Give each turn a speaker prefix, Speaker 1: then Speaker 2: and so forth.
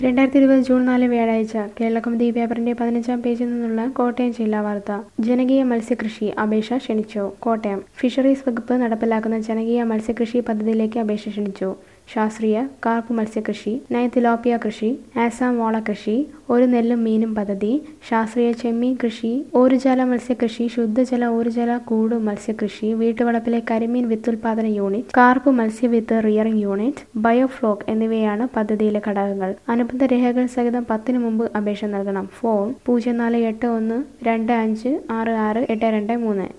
Speaker 1: രണ്ടായിരത്തി ഇരുപത് ജൂൺ നാല് വ്യാഴാഴ്ച കേരളകൗമുദി പേപ്പറിന്റെ പതിനഞ്ചാം പേജിൽ നിന്നുള്ള കോട്ടയം ജില്ലാ വാർത്ത ജനകീയ മത്സ്യകൃഷി അപേക്ഷ ക്ഷണിച്ചു കോട്ടയം ഫിഷറീസ് വകുപ്പ് നടപ്പിലാക്കുന്ന ജനകീയ മത്സ്യകൃഷി പദ്ധതിയിലേക്ക് അപേക്ഷ ക്ഷണിച്ചു ശാസ്ത്രീയ കാർപ്പ് മത്സ്യകൃഷി നയത്തിലോപ്പിയ കൃഷി ആസാം വാള കൃഷി ഒരു നെല്ലും മീനും പദ്ധതി ശാസ്ത്രീയ ചെമ്മീൻ കൃഷി ഓരുജാല മത്സ്യകൃഷി ശുദ്ധജല ഓരുജല കൂട് മത്സ്യകൃഷി വീട്ടുവളപ്പിലെ കരിമീൻ വിത്തുൽപാദന യൂണിറ്റ് കാർപ്പ് മത്സ്യവിത്ത് റിയറിംഗ് യൂണിറ്റ് ബയോഫ്ലോക്ക് എന്നിവയാണ് പദ്ധതിയിലെ ഘടകങ്ങൾ അനുബന്ധ രേഖകൾ സഹിതം പത്തിന് മുമ്പ് അപേക്ഷ നൽകണം ഫോൺ പൂജ്യം നാല് എട്ട് ഒന്ന് രണ്ട് അഞ്ച് ആറ് ആറ് എട്ട് രണ്ട് മൂന്ന്